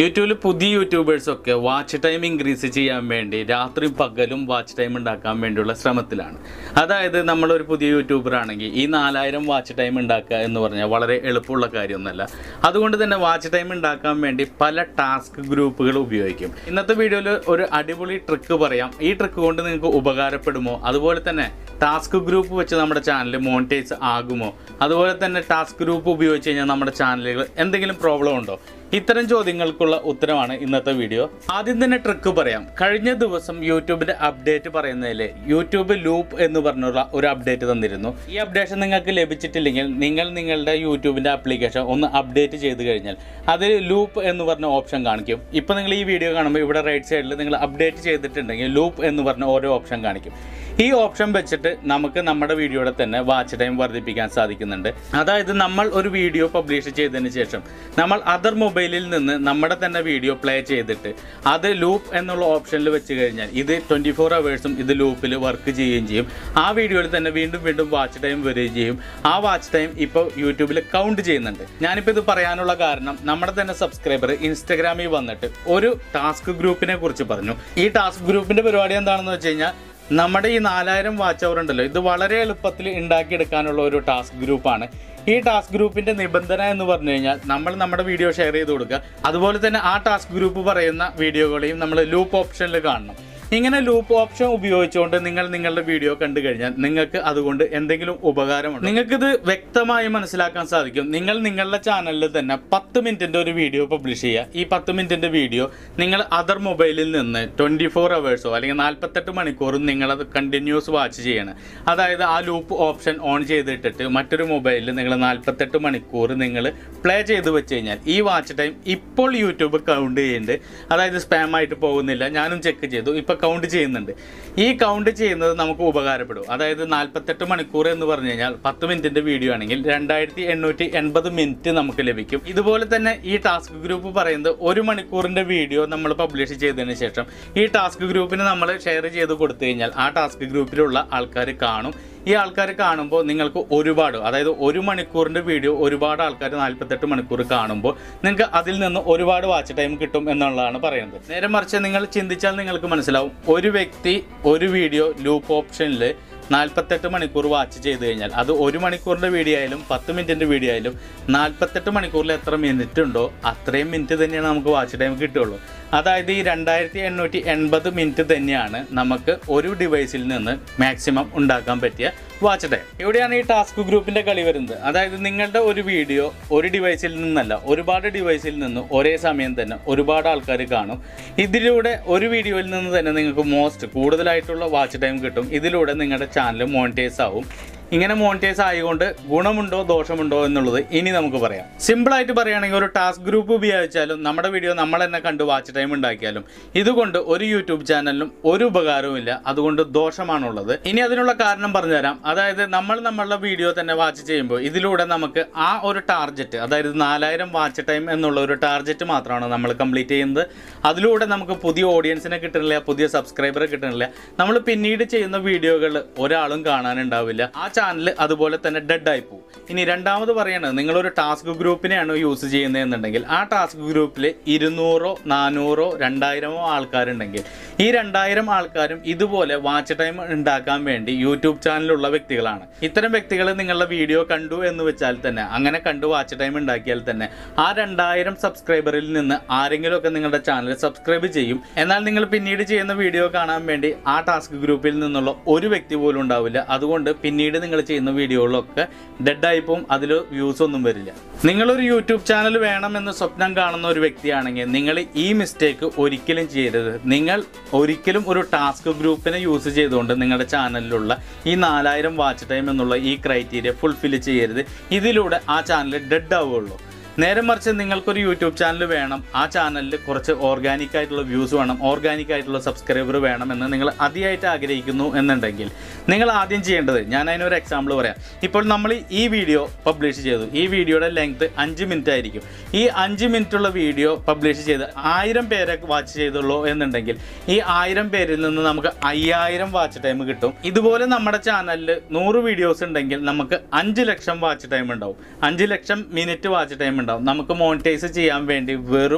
യൂട്യൂബിൽ പുതിയ യൂട്യൂബേഴ്സൊക്കെ watch time increase ചെയ്യാൻ വേണ്ടി രാത്രി പകലും വാച്ച് ടൈം ഉണ്ടാക്കാൻ വേണ്ടിയുള്ള ശ്രമത്തിലാണ് അതായത് നമ്മളൊരു പുതിയ യൂട്യൂബർ ആണെങ്കിൽ ഈ നാലായിരം വാച്ച് ടൈം ഉണ്ടാക്കുക എന്ന് പറഞ്ഞാൽ വളരെ എളുപ്പമുള്ള കാര്യമൊന്നുമല്ല അതുകൊണ്ട് തന്നെ വാച്ച് ടൈം ഉണ്ടാക്കാൻ വേണ്ടി പല ടാസ്ക് ഗ്രൂപ്പുകൾ ഉപയോഗിക്കും ഇന്നത്തെ വീഡിയോയിൽ ഒരു അടിപൊളി ട്രിക്ക് പറയാം ഈ ട്രിക്ക് കൊണ്ട് നിങ്ങൾക്ക് ഉപകാരപ്പെടുമോ അതുപോലെ തന്നെ ടാസ്ക് ഗ്രൂപ്പ് വെച്ച് നമ്മുടെ ചാനൽ മോണിറ്റൈസ് ആകുമോ അതുപോലെ തന്നെ ടാസ്ക് ഗ്രൂപ്പ് ഉപയോഗിച്ച് കഴിഞ്ഞാൽ നമ്മുടെ ചാനലുകൾ എന്തെങ്കിലും പ്രോബ്ലം ഉണ്ടോ ഇത്തരം ചോദ്യങ്ങൾക്കുള്ള ഉത്തരമാണ് ഇന്നത്തെ വീഡിയോ ആദ്യം തന്നെ ട്രിക്ക് പറയാം കഴിഞ്ഞ ദിവസം യൂട്യൂബിന്റെ അപ്ഡേറ്റ് പറയുന്നതിൽ യൂട്യൂബ് ലൂപ്പ് എന്ന് പറഞ്ഞുള്ള ഒരു അപ്ഡേറ്റ് തന്നിരുന്നു ഈ അപ്ഡേഷൻ നിങ്ങൾക്ക് ലഭിച്ചിട്ടില്ലെങ്കിൽ നിങ്ങൾ നിങ്ങളുടെ യൂട്യൂബിന്റെ ആപ്ലിക്കേഷൻ ഒന്ന് അപ്ഡേറ്റ് ചെയ്ത് കഴിഞ്ഞാൽ അതിൽ ലൂപ്പ് എന്ന് പറഞ്ഞ ഓപ്ഷൻ കാണിക്കും ഇപ്പോൾ നിങ്ങൾ ഈ വീഡിയോ കാണുമ്പോൾ ഇവിടെ റൈറ്റ് സൈഡിൽ നിങ്ങൾ അപ്ഡേറ്റ് ചെയ്തിട്ടുണ്ടെങ്കിൽ ലൂപ്പ് എന്ന് പറഞ്ഞ ഓരോ ഓപ്ഷൻ കാണിക്കും ഈ ഓപ്ഷൻ വെച്ചിട്ട് നമുക്ക് നമ്മുടെ വീഡിയോയുടെ തന്നെ വാച്ച് ടൈം വർദ്ധിപ്പിക്കാൻ സാധിക്കുന്നുണ്ട് അതായത് നമ്മൾ ഒരു വീഡിയോ പബ്ലിഷ് ചെയ്തതിന് ശേഷം നമ്മൾ അതർ മൊബൈലിൽ നിന്ന് നമ്മുടെ തന്നെ വീഡിയോ പ്ലേ ചെയ്തിട്ട് അത് ലൂപ്പ് എന്നുള്ള ഓപ്ഷനിൽ വെച്ച് കഴിഞ്ഞാൽ ഇത് ട്വൻറ്റി ഫോർ അവേഴ്സും ഇത് ലൂപ്പിൽ വർക്ക് ചെയ്യുകയും ചെയ്യും ആ വീഡിയോയിൽ തന്നെ വീണ്ടും വീണ്ടും വാച്ച് ടൈം വരികയും ചെയ്യും ആ വാച്ച് ടൈം ഇപ്പോൾ യൂട്യൂബിൽ കൗണ്ട് ചെയ്യുന്നുണ്ട് ഞാനിപ്പോൾ ഇത് പറയാനുള്ള കാരണം നമ്മുടെ തന്നെ സബ്സ്ക്രൈബർ ഇൻസ്റ്റഗ്രാമിൽ വന്നിട്ട് ഒരു ടാസ്ക് ഗ്രൂപ്പിനെ കുറിച്ച് പറഞ്ഞു ഈ ടാസ്ക് ഗ്രൂപ്പിൻ്റെ പരിപാടി എന്താണെന്ന് വെച്ച് കഴിഞ്ഞാൽ നമ്മുടെ ഈ നാലായിരം വാച്ച് അവർ ഉണ്ടല്ലോ ഇത് വളരെ എളുപ്പത്തിൽ ഉണ്ടാക്കിയെടുക്കാനുള്ള ഒരു ടാസ്ക് ഗ്രൂപ്പാണ് ഈ ടാസ്ക് ഗ്രൂപ്പിന്റെ നിബന്ധന എന്ന് പറഞ്ഞു കഴിഞ്ഞാൽ നമ്മൾ നമ്മുടെ വീഡിയോ ഷെയർ ചെയ്ത് കൊടുക്കുക അതുപോലെ തന്നെ ആ ടാസ്ക് ഗ്രൂപ്പ് പറയുന്ന വീഡിയോകളെയും നമ്മൾ ലൂപ്പ് ഓപ്ഷനിൽ കാണണം ഇങ്ങനെ ലൂപ്പ് ഓപ്ഷൻ ഉപയോഗിച്ചുകൊണ്ട് നിങ്ങൾ നിങ്ങളുടെ വീഡിയോ കണ്ടു കഴിഞ്ഞാൽ നിങ്ങൾക്ക് അതുകൊണ്ട് എന്തെങ്കിലും ഉപകാരമുണ്ട് നിങ്ങൾക്കിത് വ്യക്തമായി മനസ്സിലാക്കാൻ സാധിക്കും നിങ്ങൾ നിങ്ങളുടെ ചാനലിൽ തന്നെ പത്ത് മിനിറ്റിന്റെ ഒരു വീഡിയോ പബ്ലിഷ് ചെയ്യുക ഈ പത്ത് മിനിറ്റിന്റെ വീഡിയോ നിങ്ങൾ അതർ മൊബൈലിൽ നിന്ന് ട്വന്റി ഫോർ അവേഴ്സോ അല്ലെങ്കിൽ നാൽപ്പത്തെട്ട് മണിക്കൂറും നിങ്ങളത് കണ്ടിന്യൂസ് വാച്ച് ചെയ്യണം അതായത് ആ ലൂപ്പ് ഓപ്ഷൻ ഓൺ ചെയ്തിട്ടിട്ട് മറ്റൊരു മൊബൈലിൽ നിങ്ങൾ നാൽപ്പത്തെട്ട് മണിക്കൂർ നിങ്ങൾ പ്ലേ ചെയ്ത് വെച്ച് കഴിഞ്ഞാൽ ഈ വാച്ച് ടൈം ഇപ്പോൾ യൂട്യൂബ് കൗണ്ട് ചെയ്യുന്നുണ്ട് അതായത് സ്പാം ആയിട്ട് പോകുന്നില്ല ഞാനും ചെക്ക് ചെയ്തു ഇപ്പോൾ കൗണ്ട് ചെയ്യുന്നുണ്ട് ഈ കൗണ്ട് ചെയ്യുന്നത് നമുക്ക് ഉപകാരപ്പെടും അതായത് നാൽപ്പത്തെട്ട് മണിക്കൂർ എന്ന് പറഞ്ഞു കഴിഞ്ഞാൽ പത്ത് മിനിറ്റിന്റെ വീഡിയോ ആണെങ്കിൽ രണ്ടായിരത്തി എണ്ണൂറ്റി എൺപത് മിനിറ്റ് നമുക്ക് ലഭിക്കും ഇതുപോലെ തന്നെ ഈ ടാസ്ക് ഗ്രൂപ്പ് പറയുന്നത് ഒരു മണിക്കൂറിന്റെ വീഡിയോ നമ്മൾ പബ്ലിഷ് ചെയ്തതിന് ശേഷം ഈ ടാസ്ക് ഗ്രൂപ്പിന് നമ്മൾ ഷെയർ ചെയ്ത് കൊടുത്തു കഴിഞ്ഞാൽ ആ ടാസ്ക് ഗ്രൂപ്പിലുള്ള ആൾക്കാർ കാണും ഈ ആൾക്കാർ കാണുമ്പോൾ നിങ്ങൾക്ക് ഒരുപാട് അതായത് ഒരു മണിക്കൂറിൻ്റെ വീഡിയോ ഒരുപാട് ആൾക്കാർ നാൽപ്പത്തെട്ട് മണിക്കൂർ കാണുമ്പോൾ നിങ്ങൾക്ക് അതിൽ നിന്ന് ഒരുപാട് വാച്ച് ടൈം കിട്ടും എന്നുള്ളതാണ് പറയുന്നത് നേരെ മറിച്ച് നിങ്ങൾ ചിന്തിച്ചാൽ നിങ്ങൾക്ക് മനസ്സിലാവും ഒരു വ്യക്തി ഒരു വീഡിയോ ലൂപ്പ് ഓപ്ഷനിൽ നാൽപ്പത്തെട്ട് മണിക്കൂർ വാച്ച് ചെയ്ത് കഴിഞ്ഞാൽ അത് ഒരു മണിക്കൂറിൻ്റെ വീഡിയോ ആയാലും പത്ത് മിനിറ്റിൻ്റെ വീഡിയോ ആയാലും നാൽപ്പത്തെട്ട് മണിക്കൂറിൽ എത്ര മിനിറ്റ് ഉണ്ടോ അത്രയും മിനിറ്റ് തന്നെയാണ് നമുക്ക് വാച്ച് ടൈം കിട്ടുള്ളൂ അതായത് ഈ രണ്ടായിരത്തി എണ്ണൂറ്റി എൺപത് മിനിറ്റ് തന്നെയാണ് നമുക്ക് ഒരു ഡിവൈസിൽ നിന്ന് മാക്സിമം ഉണ്ടാക്കാൻ പറ്റിയ വാച്ച് ടൈം ഇവിടെയാണ് ഈ ടാസ്ക് ഗ്രൂപ്പിന്റെ കളി വരുന്നത് അതായത് നിങ്ങളുടെ ഒരു വീഡിയോ ഒരു ഡിവൈസിൽ നിന്നല്ല ഒരുപാട് ഡിവൈസിൽ നിന്ന് ഒരേ സമയം തന്നെ ഒരുപാട് ആൾക്കാർ കാണും ഇതിലൂടെ ഒരു വീഡിയോയിൽ നിന്ന് തന്നെ നിങ്ങൾക്ക് മോസ്റ്റ് കൂടുതലായിട്ടുള്ള വാച്ച് ടൈം കിട്ടും ഇതിലൂടെ നിങ്ങളുടെ ചാനൽ മോണിറ്റൈസ് ആവും ഇങ്ങനെ മോണിറ്റൈസ് ആയതുകൊണ്ട് ഗുണമുണ്ടോ ദോഷമുണ്ടോ എന്നുള്ളത് ഇനി നമുക്ക് പറയാം സിമ്പിൾ ആയിട്ട് പറയുകയാണെങ്കിൽ ഒരു ടാസ്ക് ഗ്രൂപ്പ് ഉപയോഗിച്ചാലും നമ്മുടെ വീഡിയോ നമ്മൾ തന്നെ കണ്ട് വാച്ച് ടൈം ഉണ്ടാക്കിയാലും ഇതുകൊണ്ട് ഒരു യൂട്യൂബ് ചാനലിനും ഒരു ഉപകാരവുമില്ല അതുകൊണ്ട് ദോഷമാണുള്ളത് ഇനി അതിനുള്ള കാരണം പറഞ്ഞുതരാം അതായത് നമ്മൾ നമ്മളുടെ വീഡിയോ തന്നെ വാച്ച് ചെയ്യുമ്പോൾ ഇതിലൂടെ നമുക്ക് ആ ഒരു ടാർജറ്റ് അതായത് നാലായിരം വാച്ച് ടൈം എന്നുള്ള ഒരു ടാർജറ്റ് മാത്രമാണ് നമ്മൾ കംപ്ലീറ്റ് ചെയ്യുന്നത് അതിലൂടെ നമുക്ക് പുതിയ ഓഡിയൻസിനെ കിട്ടുന്നില്ല പുതിയ സബ്സ്ക്രൈബറെ കിട്ടുന്നില്ല നമ്മൾ പിന്നീട് ചെയ്യുന്ന വീഡിയോകൾ ഒരാളും കാണാനുണ്ടാവില്ല ആ ചാനൽ അതുപോലെ തന്നെ ഡെഡ് ആയി പോകും ഇനി രണ്ടാമത് പറയണത് നിങ്ങളൊരു ടാസ്ക് ഗ്രൂപ്പിനെയാണ് യൂസ് ചെയ്യുന്നതെന്നുണ്ടെങ്കിൽ ആ ടാസ്ക് ഗ്രൂപ്പിൽ ഇരുന്നൂറോ നാനൂറോ രണ്ടായിരമോ ആൾക്കാരുണ്ടെങ്കിൽ ഈ രണ്ടായിരം ആൾക്കാരും ഇതുപോലെ വാച്ച് ടൈം ഉണ്ടാക്കാൻ വേണ്ടി യൂട്യൂബ് ചാനലുള്ള വ്യക്തികളാണ് ഇത്തരം വ്യക്തികൾ നിങ്ങളുടെ വീഡിയോ കണ്ടു എന്ന് വെച്ചാൽ തന്നെ അങ്ങനെ കണ്ടു വാച്ച് ടൈം ഉണ്ടാക്കിയാൽ തന്നെ ആ രണ്ടായിരം സബ്സ്ക്രൈബറിൽ നിന്ന് ആരെങ്കിലുമൊക്കെ നിങ്ങളുടെ ചാനൽ സബ്സ്ക്രൈബ് ചെയ്യും എന്നാൽ നിങ്ങൾ പിന്നീട് ചെയ്യുന്ന വീഡിയോ കാണാൻ വേണ്ടി ആ ടാസ്ക് ഗ്രൂപ്പിൽ നിന്നുള്ള ഒരു വ്യക്തി പോലും ഉണ്ടാവില്ല അതുകൊണ്ട് പിന്നീട് നിങ്ങൾ ചെയ്യുന്ന വീഡിയോകളൊക്കെ ഡെഡായി പോകും അതിൽ വ്യൂസ് ഒന്നും വരില്ല നിങ്ങളൊരു യൂട്യൂബ് ചാനൽ വേണമെന്ന് സ്വപ്നം കാണുന്ന ഒരു വ്യക്തിയാണെങ്കിൽ നിങ്ങൾ ഈ മിസ്റ്റേക്ക് ഒരിക്കലും ചെയ്യരുത് നിങ്ങൾ ഒരിക്കലും ഒരു ടാസ്ക് ഗ്രൂപ്പിനെ യൂസ് ചെയ്തുകൊണ്ട് നിങ്ങളുടെ ചാനലിലുള്ള ഈ നാലായിരം വാച്ച് ടൈം എന്നുള്ള ഈ ക്രൈറ്റീരിയ ഫുൾഫിൽ ചെയ്യരുത് ഇതിലൂടെ ആ ചാനൽ ഡെഡ് ആവുകയുള്ളൂ നേരെ മറിച്ച് നിങ്ങൾക്കൊരു യൂട്യൂബ് ചാനൽ വേണം ആ ചാനലിൽ കുറച്ച് ഓർഗാനിക് ആയിട്ടുള്ള വ്യൂസ് വേണം ഓർഗാനിക് ആയിട്ടുള്ള സബ്സ്ക്രൈബർ വേണമെന്ന് നിങ്ങൾ അതിയായിട്ട് ആഗ്രഹിക്കുന്നു എന്നുണ്ടെങ്കിൽ നിങ്ങൾ ആദ്യം ചെയ്യേണ്ടത് ഞാൻ അതിനൊരു എക്സാമ്പിൾ പറയാം ഇപ്പോൾ നമ്മൾ ഈ വീഡിയോ പബ്ലിഷ് ചെയ്തു ഈ വീഡിയോയുടെ ലെങ്ത് അഞ്ച് മിനിറ്റ് ആയിരിക്കും ഈ അഞ്ച് മിനിറ്റുള്ള വീഡിയോ പബ്ലിഷ് ചെയ്ത് ആയിരം പേരെ വാച്ച് ചെയ്തുള്ളൂ എന്നുണ്ടെങ്കിൽ ഈ ആയിരം പേരിൽ നിന്ന് നമുക്ക് അയ്യായിരം വാച്ച് ടൈം കിട്ടും ഇതുപോലെ നമ്മുടെ ചാനലിൽ നൂറ് വീഡിയോസ് ഉണ്ടെങ്കിൽ നമുക്ക് അഞ്ച് ലക്ഷം വാച്ച് ടൈം ഉണ്ടാവും അഞ്ച് ലക്ഷം മിനിറ്റ് വാച്ച് ടൈം ഉണ്ടാവും നമുക്ക് മോണിറ്റൈസ് ചെയ്യാൻ വേണ്ടി വെറും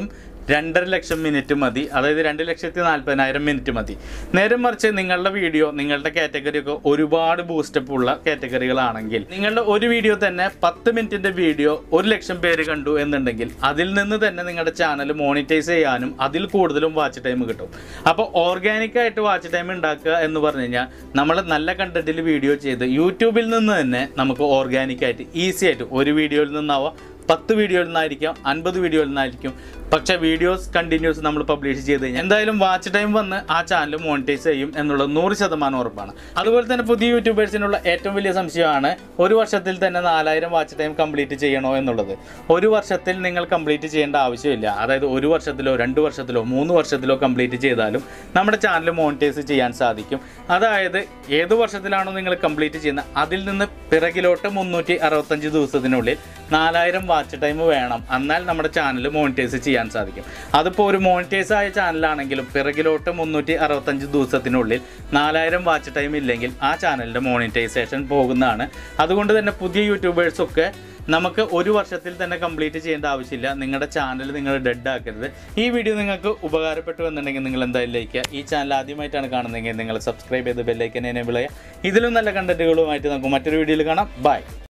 രണ്ടര ലക്ഷം മിനിറ്റ് മതി അതായത് രണ്ട് ലക്ഷത്തി നാൽപ്പതിനായിരം മിനിറ്റ് മതി നേരെ മറിച്ച് നിങ്ങളുടെ വീഡിയോ നിങ്ങളുടെ കാറ്റഗറി ഒക്കെ ഒരുപാട് ബൂസ്റ്റപ്പ് ഉള്ള കാറ്റഗറികളാണെങ്കിൽ നിങ്ങളുടെ ഒരു വീഡിയോ തന്നെ പത്ത് മിനിറ്റിന്റെ വീഡിയോ ഒരു ലക്ഷം പേര് കണ്ടു എന്നുണ്ടെങ്കിൽ അതിൽ നിന്ന് തന്നെ നിങ്ങളുടെ ചാനൽ മോണിറ്റൈസ് ചെയ്യാനും അതിൽ കൂടുതലും വാച്ച് ടൈം കിട്ടും അപ്പോൾ ഓർഗാനിക് ആയിട്ട് വാച്ച് ടൈം ഉണ്ടാക്കുക എന്ന് പറഞ്ഞു കഴിഞ്ഞാൽ നമ്മൾ നല്ല കണ്ടന്റിൽ വീഡിയോ ചെയ്ത് യൂട്യൂബിൽ നിന്ന് തന്നെ നമുക്ക് ഓർഗാനിക് ആയിട്ട് ഈസി ആയിട്ട് ഒരു വീഡിയോയിൽ നിന്നാവാം പത്ത് വീഡിയോയിൽ നിന്നായിരിക്കും അൻപത് വീഡിയോയിൽ നിന്നായിരിക്കും പക്ഷേ വീഡിയോസ് കണ്ടിന്യൂസ് നമ്മൾ പബ്ലിഷ് ചെയ്ത് കഴിഞ്ഞാൽ എന്തായാലും വാച്ച് ടൈം വന്ന് ആ ചാനൽ മോണിറ്റൈസ് ചെയ്യും എന്നുള്ളത് നൂറ് ശതമാനം ഉറപ്പാണ് അതുപോലെ തന്നെ പുതിയ യൂട്യൂബേഴ്സിനുള്ള ഏറ്റവും വലിയ സംശയമാണ് ഒരു വർഷത്തിൽ തന്നെ നാലായിരം വാച്ച് ടൈം കംപ്ലീറ്റ് ചെയ്യണോ എന്നുള്ളത് ഒരു വർഷത്തിൽ നിങ്ങൾ കംപ്ലീറ്റ് ചെയ്യേണ്ട ആവശ്യമില്ല അതായത് ഒരു വർഷത്തിലോ രണ്ട് വർഷത്തിലോ മൂന്ന് വർഷത്തിലോ കംപ്ലീറ്റ് ചെയ്താലും നമ്മുടെ ചാനൽ മോണിറ്റൈസ് ചെയ്യാൻ സാധിക്കും അതായത് ഏത് വർഷത്തിലാണോ നിങ്ങൾ കംപ്ലീറ്റ് ചെയ്യുന്നത് അതിൽ നിന്ന് പിറകിലോട്ട് മുന്നൂറ്റി അറുപത്തഞ്ച് ദിവസത്തിനുള്ളിൽ നാലായിരം വാച്ച് ടൈം വേണം എന്നാൽ നമ്മുടെ ചാനൽ മോണിറ്റൈസ് ചെയ്യാൻ സാധിക്കും അതിപ്പോൾ ഒരു മോണിറ്റൈസ് ആയ ചാനലാണെങ്കിലും പിറകിലോട്ട് മുന്നൂറ്റി അറുപത്തഞ്ച് ദിവസത്തിനുള്ളിൽ നാലായിരം വാച്ച് ടൈം ഇല്ലെങ്കിൽ ആ ചാനലിൻ്റെ മോണിറ്റൈസേഷൻ പോകുന്നതാണ് അതുകൊണ്ട് തന്നെ പുതിയ യൂട്യൂബേഴ്സൊക്കെ നമുക്ക് ഒരു വർഷത്തിൽ തന്നെ കംപ്ലീറ്റ് ചെയ്യേണ്ട ആവശ്യമില്ല നിങ്ങളുടെ ചാനൽ നിങ്ങൾ ഡെഡ് ആക്കരുത് ഈ വീഡിയോ നിങ്ങൾക്ക് ഉപകാരപ്പെട്ടു എന്നുണ്ടെങ്കിൽ നിങ്ങൾ എന്തായാലും ലൈക്ക് ചെയ്യുക ഈ ചാനൽ ആദ്യമായിട്ടാണ് കാണുന്നതെങ്കിൽ നിങ്ങൾ സബ്സ്ക്രൈബ് ചെയ്ത് ബെല്ലൈക്കൻ എനേബിൾ ചെയ്യുക ഇതിലും നല്ല കണ്ടന്റുകളുമായിട്ട് നമുക്ക് മറ്റൊരു വീഡിയോയിൽ കാണാം ബൈ